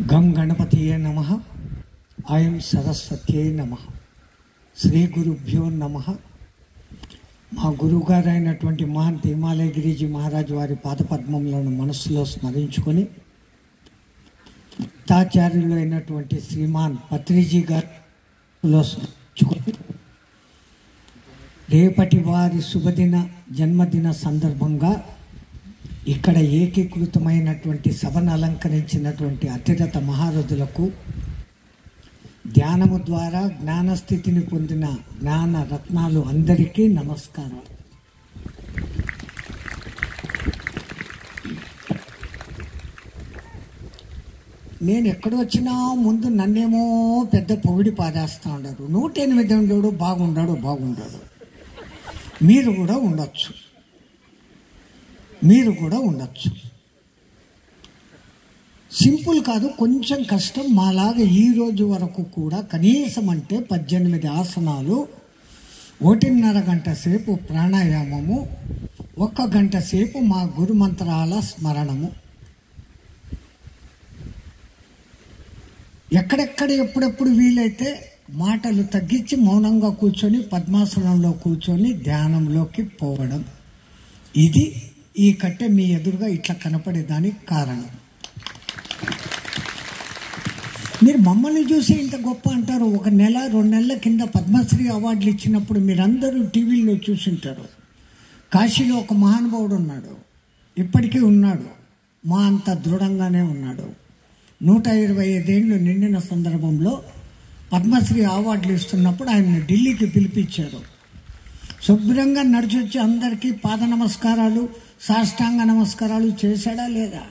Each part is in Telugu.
గం గణపతియే నమ ఐం సరస్వత్యే నమ శ్రీ గురుభ్యో నమ మా గురువుగారు అయినటువంటి మహాన్ హిమాలయ గిరిజీ మహారాజ్ వారి పాదపద్మములను మనస్సులో స్మరించుకొని భక్తాచార్యులు అయినటువంటి శ్రీమాన్ పత్రిజీ గారిలో స్మరించుకొని రేపటి వారి శుభదిన జన్మదిన సందర్భంగా ఇక్కడ ఏకీకృతమైనటువంటి సభను అలంకరించినటువంటి అతిరథ మహారథులకు ధ్యానము ద్వారా జ్ఞానస్థితిని పొందిన జ్ఞాన రత్నాలు అందరికీ నమస్కారం నేను ఎక్కడ వచ్చినా ముందు నన్నేమో పెద్ద పొగిడి పారేస్తూ ఉండరు నూట ఎనిమిది ఉండడు బాగుండాడు బాగుండాడు మీరు కూడా ఉండొచ్చు మీరు కూడా ఉండొచ్చు సింపుల్ కాదు కొంచెం కష్టం మాలాగా ఈ రోజు వరకు కూడా కనీసం అంటే పద్దెనిమిది ఆసనాలు ఒకటిన్నర గంట సేపు ప్రాణాయామము ఒక్క గంట సేపు మా గురు మంత్రాల స్మరణము ఎక్కడెక్కడ ఎప్పుడెప్పుడు వీలైతే మాటలు తగ్గించి మౌనంగా కూర్చొని పద్మాసనంలో కూర్చొని ధ్యానంలోకి పోవడం ఇది ఈ కట్టె మీ ఎదురుగా ఇట్లా కనపడేదానికి కారణం మీరు మమ్మల్ని చూసి ఇంత గొప్ప అంటారు ఒక నెల రెండు నెలల కింద పద్మశ్రీ అవార్డులు ఇచ్చినప్పుడు మీరందరూ టీవీల్లో చూసింటారు కాశీలో ఒక మహానుభావుడు ఉన్నాడు ఇప్పటికీ ఉన్నాడు మా అంత దృఢంగానే ఉన్నాడు నూట ఇరవై ఐదేళ్ళు నిండిన సందర్భంలో పద్మశ్రీ అవార్డులు ఇస్తున్నప్పుడు ఆయన ఢిల్లీకి పిలిపించారు శుభ్రంగా నడిచొచ్చి అందరికీ పాద నమస్కారాలు సాష్టాంగ నమస్కారాలు చేశాడా లేదా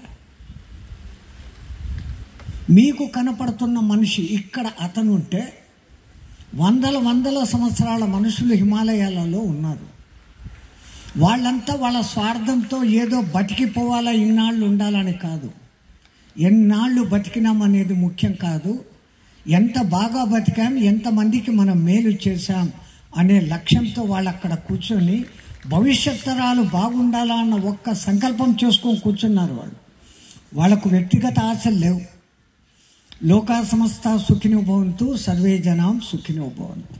మీకు కనపడుతున్న మనిషి ఇక్కడ అతను ఉంటే వందల వందల సంవత్సరాల మనుషులు హిమాలయాలలో ఉన్నారు వాళ్ళంతా వాళ్ళ స్వార్థంతో ఏదో బతికిపోవాలా ఇన్నాళ్ళు ఉండాలని కాదు ఎన్నాళ్ళు బతికినామనేది ముఖ్యం కాదు ఎంత బాగా బతికాం ఎంతమందికి మనం మేలు చేశాం అనే లక్ష్యంతో వాళ్ళు అక్కడ కూర్చొని భవిష్యత్ తరాలు బాగుండాలా అన్న ఒక్క సంకల్పం చేసుకొని కూర్చున్నారు వాళ్ళు వాళ్ళకు వ్యక్తిగత ఆశలు లేవు లోకా సంస్థ సుఖినో భవంతు సర్వే జనాం సుఖినో భవంతు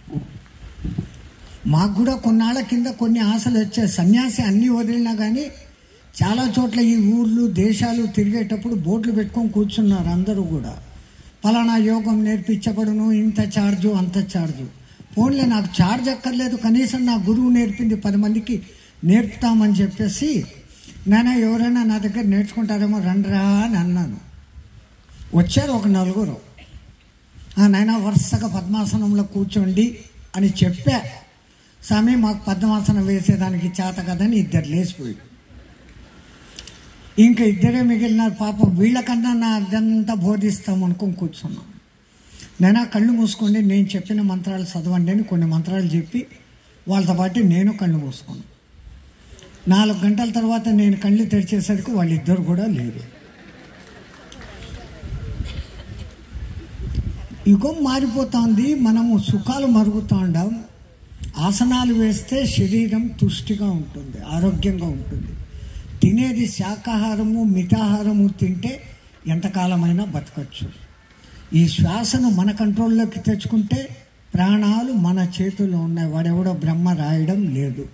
మాకు కూడా కొన్నాళ్ళ కింద కొన్ని ఆశలు వచ్చాయి సన్యాసి అన్నీ వదిలినా కానీ చాలా చోట్ల ఈ ఊర్లు దేశాలు తిరిగేటప్పుడు బోట్లు పెట్టుకొని కూర్చున్నారు అందరూ కూడా పలానా యోగం నేర్పించబడును ఇంత ఛార్జు అంత ఛార్జు ఫోన్లే నాకు ఛార్జ్ అక్కర్లేదు కనీసం నా గురువు నేర్పింది పది మందికి నేర్పుతామని చెప్పేసి నాన్న ఎవరైనా నా దగ్గర నేర్చుకుంటారేమో రండ్రా అని అన్నాను వచ్చారు ఒక నలుగురు ఆ నాయన వరుసగా పద్మాసనంలో కూర్చోండి అని చెప్పా స్వామి మాకు పద్మాసనం వేసేదానికి చేత కదని ఇద్దరు లేచిపోయి ఇంకా ఇద్దరే మిగిలినారు పాపం వీళ్ళకన్నా నా అదంతా బోధిస్తాం అనుకొని కూర్చున్నాం నేను కళ్ళు మూసుకోండి నేను చెప్పిన మంత్రాలు చదవండి అని కొన్ని మంత్రాలు చెప్పి వాళ్ళతో పాటు నేను కళ్ళు మూసుకున్నాను నాలుగు గంటల తర్వాత నేను కళ్ళు తెరిచేసరికి వాళ్ళిద్దరు కూడా లేరు యుగం మారిపోతుంది మనము సుఖాలు మరుగుతూ ఉండం ఆసనాలు వేస్తే శరీరం తుష్టిగా ఉంటుంది ఆరోగ్యంగా ఉంటుంది తినేది శాకాహారము మితాహారము తింటే ఎంతకాలమైనా బతకచ్చు ఈ శ్వాసను మన కంట్రోల్లోకి తెచ్చుకుంటే ప్రాణాలు మన చేతుల్లో ఉన్నాయి వాడెవడో బ్రహ్మ రాయడం లేదు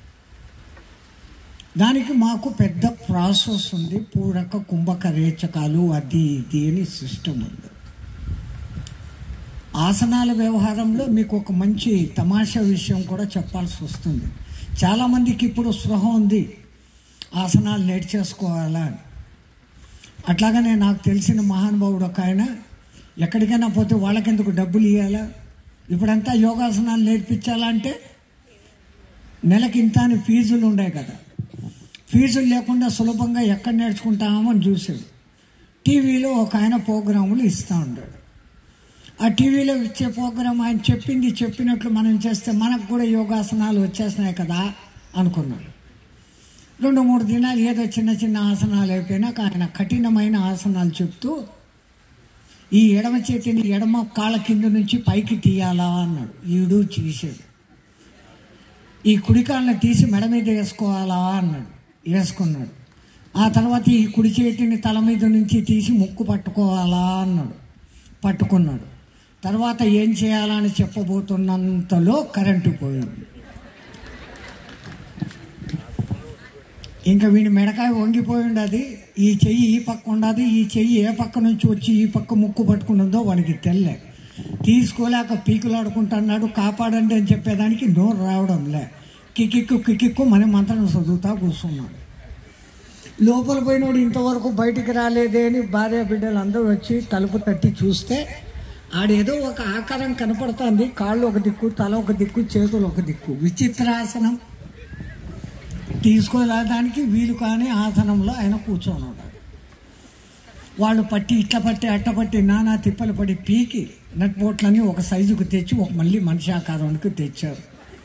దానికి మాకు పెద్ద ప్రాసెస్ ఉంది పూరక కుంభక రేచకాలు అది ఇది అని సిస్టమ్ ఉంది ఆసనాల వ్యవహారంలో మీకు ఒక మంచి తమాషా విషయం కూడా చెప్పాల్సి వస్తుంది చాలామందికి ఇప్పుడు స్పృహ ఉంది ఆసనాలు నేర్చేసుకోవాలా అని అట్లాగనే నాకు తెలిసిన మహానుభావుడు ఒక ఆయన ఎక్కడికైనా పోతే వాళ్ళకెందుకు డబ్బులు ఇవ్వాలా ఇప్పుడంతా యోగాసనాలు నేర్పించాలా అంటే నెలకి ఇంత అని ఫీజులు ఉండే కదా ఫీజులు లేకుండా సులభంగా ఎక్కడ నేర్చుకుంటామో అని చూసాడు టీవీలో ఒక ఆయన ప్రోగ్రాములు ఇస్తూ ఉన్నాడు ఆ టీవీలో ఇచ్చే ప్రోగ్రాం ఆయన చెప్పింది చెప్పినట్లు మనం చేస్తే మనకు కూడా యోగాసనాలు వచ్చేసినాయి కదా అనుకున్నాడు రెండు మూడు దినాలు ఏదో చిన్న చిన్న ఆసనాలు అయిపోయినాక ఆయన కఠినమైన ఆసనాలు చెప్తూ ఈ ఎడమ చేతిని ఎడమ కాళ్ళ కింద నుంచి పైకి తీయాలా అన్నాడు ఈడు తీసాడు ఈ కుడికాళ్ళని తీసి మెడ మీద వేసుకోవాలా అన్నాడు వేసుకున్నాడు ఆ తర్వాత ఈ కుడి చేతిని తల మీద నుంచి తీసి ముక్కు పట్టుకోవాలా అన్నాడు పట్టుకున్నాడు తర్వాత ఏం చేయాలని చెప్పబోతున్నంతలో కరెంటు పోయింది ఇంకా వీడి మెడకాయ వంగిపోయి ఉండదు ఈ చెయ్యి ఈ పక్క ఉండదు ఈ చెయ్యి ఏ పక్క నుంచి వచ్చి ఈ పక్క ముక్కు పట్టుకున్నదో వాడికి తెల్లే తీసుకోలేక పీకులాడుకుంటున్నాడు కాపాడండి అని చెప్పేదానికి నోరు రావడం లే కిక్కిక్కు కిక్కిక్కు మన మంత్రం చదువుతా కూర్చున్నాడు లోపల పోయినోడు ఇంతవరకు బయటికి రాలేదే అని భార్య బిడ్డలు అందరూ వచ్చి తలుపు తట్టి చూస్తే ఆడేదో ఒక ఆకారం కనపడుతుంది కాళ్ళు ఒక దిక్కు తల ఒక దిక్కు చేతులు ఒక దిక్కు విచిత్రాసనం తీసుకోలేదానికి వీలు కాని ఆసనంలో ఆయన కూర్చొని ఉన్నాడు వాళ్ళు పట్టి ఇట్ల పట్టి అట్ట పట్టి నానా తిప్పలు పడి పీకి నట్పోట్లన్నీ ఒక సైజుకు తెచ్చి ఒక మళ్ళీ మనిషి ఆకారానికి తెచ్చారు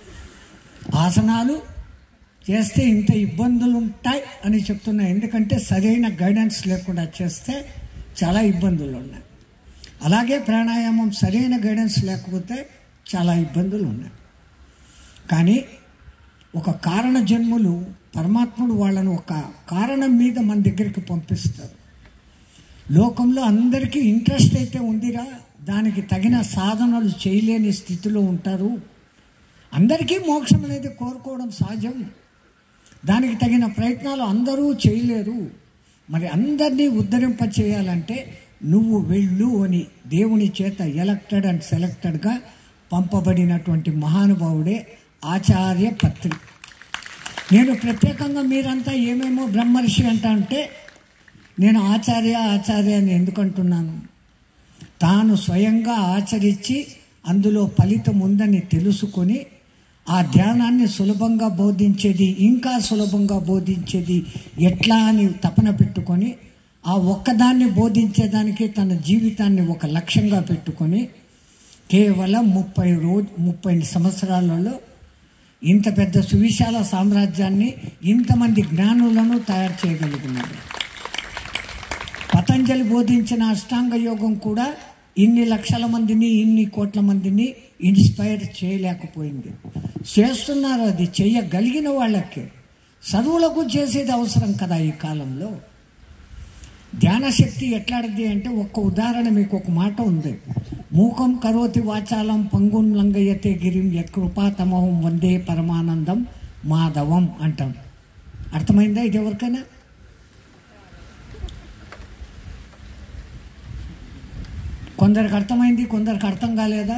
ఆసనాలు చేస్తే ఇంత ఇబ్బందులు ఉంటాయి అని చెప్తున్నా ఎందుకంటే సరైన గైడెన్స్ లేకుండా చేస్తే చాలా ఇబ్బందులు ఉన్నాయి అలాగే ప్రాణాయామం సరైన గైడెన్స్ లేకపోతే చాలా ఇబ్బందులు ఉన్నాయి కానీ ఒక కారణ జన్ములు పరమాత్ముడు వాళ్ళను ఒక కారణం మీద మన దగ్గరికి పంపిస్తారు లోకంలో అందరికీ ఇంట్రెస్ట్ అయితే ఉందిరా దానికి తగిన సాధనలు చేయలేని స్థితిలో ఉంటారు అందరికీ మోక్షం అనేది కోరుకోవడం సహజం దానికి తగిన ప్రయత్నాలు అందరూ చేయలేరు మరి అందరినీ ఉద్ధరింప చేయాలంటే నువ్వు వెళ్ళు అని దేవుని చేత ఎలక్టెడ్ అండ్ సెలెక్టెడ్గా పంపబడినటువంటి మహానుభావుడే ఆచార్య పత్రి నేను ప్రత్యేకంగా మీరంతా ఏమేమో బ్రహ్మర్షి అంట అంటే నేను ఆచార్య ఆచార్య అని ఎందుకు అంటున్నాను తాను స్వయంగా ఆచరించి అందులో ఫలితం ఉందని తెలుసుకొని ఆ ధ్యానాన్ని సులభంగా బోధించేది ఇంకా సులభంగా బోధించేది ఎట్లా అని తపన పెట్టుకొని ఆ ఒక్కదాన్ని బోధించేదానికి తన జీవితాన్ని ఒక లక్ష్యంగా పెట్టుకొని కేవలం ముప్పై రోజు ముప్పై సంవత్సరాలలో ఇంత పెద్ద సువిశాల సామ్రాజ్యాన్ని ఇంతమంది జ్ఞానులను తయారు చేయగలుగుతున్నారు పతంజలి బోధించిన అష్టాంగ యోగం కూడా ఇన్ని లక్షల మందిని ఇన్ని కోట్ల మందిని ఇన్స్పైర్ చేయలేకపోయింది చేస్తున్నారు అది చేయగలిగిన వాళ్ళకే చదువులకు చేసేది అవసరం కదా ఈ కాలంలో ధ్యాన శక్తి ఎట్లాడిది అంటే ఒక్క ఉదాహరణ మీకు ఒక మాట ఉంది మూకం కరోతి వాచాలం పంగుం లంగయ్యతే గిరిం యకృపాతమహం వందే పరమానందం మాధవం అంటాం అర్థమైందా ఇది ఎవరికైనా కొందరికి అర్థమైంది కొందరికి అర్థం కాలేదా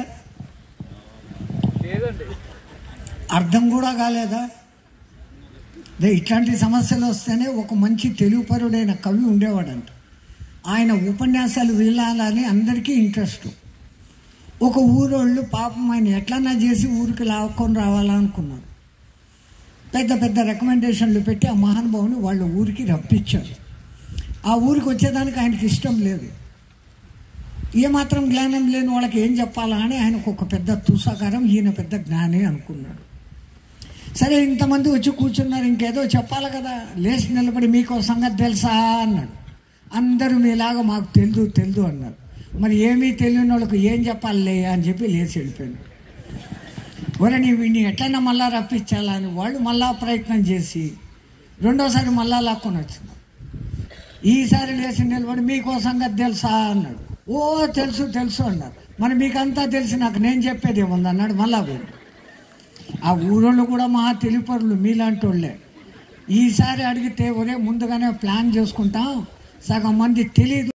లేదండి అర్థం కూడా కాలేదా అదే ఇట్లాంటి సమస్యలు వస్తేనే ఒక మంచి తెలుగుపరుడైన కవి ఉండేవాడంట ఆయన ఉపన్యాసాలు వినాలని అందరికీ ఇంట్రెస్ట్ ఒక ఊరోళ్ళు పాపం ఆయన ఎట్లన్నా చేసి ఊరికి లాక్కొని రావాలనుకున్నారు పెద్ద పెద్ద రికమెండేషన్లు పెట్టి ఆ మహానుభావుని వాళ్ళ ఊరికి రప్పించారు ఆ ఊరికి వచ్చేదానికి ఆయనకి ఇష్టం లేదు ఏమాత్రం జ్ఞానం లేని వాళ్ళకి ఏం చెప్పాలా అని ఆయనకు ఒక పెద్ద తుసాకారం ఈయన పెద్ద జ్ఞాని అనుకున్నాడు సరే ఇంతమంది వచ్చి కూర్చున్నారు ఇంకేదో చెప్పాలి కదా లేచి నిలబడి మీకు సంగతి తెలుసా అన్నాడు అందరూ మీలాగా మాకు తెలుదు తెలుదు అన్నారు మరి ఏమీ తెలియని వాళ్ళకి ఏం చెప్పాలి అని చెప్పి లేచి వెళ్ళిపోయాను ఒరే నీ వీడిని ఎట్లన్నా మళ్ళా రప్పించాలా అని వాళ్ళు మళ్ళా ప్రయత్నం చేసి రెండోసారి మళ్ళా లాక్కొని వచ్చినారు ఈసారి లేచి నిలబడి మీకో సంగతి తెలుసా అన్నాడు ఓ తెలుసు తెలుసు అన్నారు మరి మీకంతా తెలిసి నాకు నేను చెప్పేది ఏముంది అన్నాడు మళ్ళా పోయింది ఆ ఊరోళ్ళు కూడా మహా తెలిపరులు మీలాంటి వాళ్ళే ఈసారి అడిగితే ఒరే ముందుగానే ప్లాన్ చేసుకుంటాం సగం మంది తెలియదు